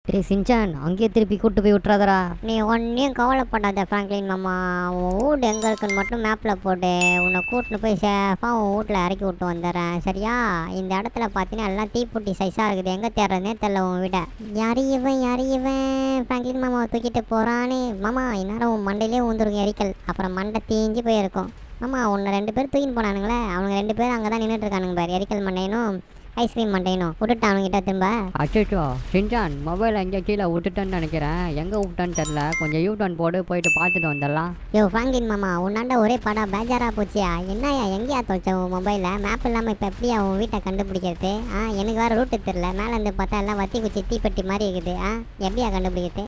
டேய் சின்சான் அங்கேயே திருப்பி கூட்டு போய் விட்றாதடா நீ ஒன்றையும் கவலைப்படாத ஃப்ராங்க்லின் மாமா உன் வீடு எங்கே இருக்குன்னு மட்டும் மேப்பில் போட்டு உன்னை கூட்டின்னு போய் சேஃபாக உன் வீட்டில் இறக்கி விட்டு வந்துடுறேன் சரியா இந்த இடத்துல பார்த்தீங்கன்னா எல்லாம் தீப்பொட்டி சைஸாக இருக்குது எங்கே தேடுறதுனே தெரில உன் வீட்டை யாரு இவன் யாரு இவன் ஃப்ராங்க்லின் மாமாவை தூக்கிட்டு போகிறானே மாமா இந்நேரம் உன் மண்டையிலே ஊந்துருங்க எரிக்கல் அப்புறம் மண்டை தீஞ்சு போயிருக்கும் மாமா உன்னை ரெண்டு பேர் தூக்கின்னு போனானுங்களே அவனுங்க ரெண்டு பேரும் அங்கே தான் நின்றுட்டு இருக்கானுங்க பாரு எரிக்கல் மண்டையனும் ஐஸ்கிரீம் மண்டையனும் விட்டுட்டு அவனுங்கிட்ட திரும்ப அச்சோ சின்சான் மொபைல் எங்கேயோ கீழே விட்டுட்டேன்னு நினைக்கிறேன் எங்கே விட்டான்னு தெரில கொஞ்சம் யூ டர்ன் போட்டு போயிட்டு பார்த்துட்டு வந்துடலாம் யோ ஃப்ராங்கின் மாமா உன்னாண்ட ஒரே படம் பேஜாரா போச்சியா என்னய்யா எங்கேயா தொலைச்ச உன் மொபைலில் மேப் இல்லாமல் இப்போ எப்படியா உன் வீட்டை கண்டுபிடிக்கிறது ஆ எனக்கு வேறு ரூட்டு தெரில மேலே இருந்து பார்த்தா எல்லாம் வத்தி குச்சி தீப்பெட்டி மாதிரி இருக்குது ஆ எப்படியா கண்டுபிடிக்கிறது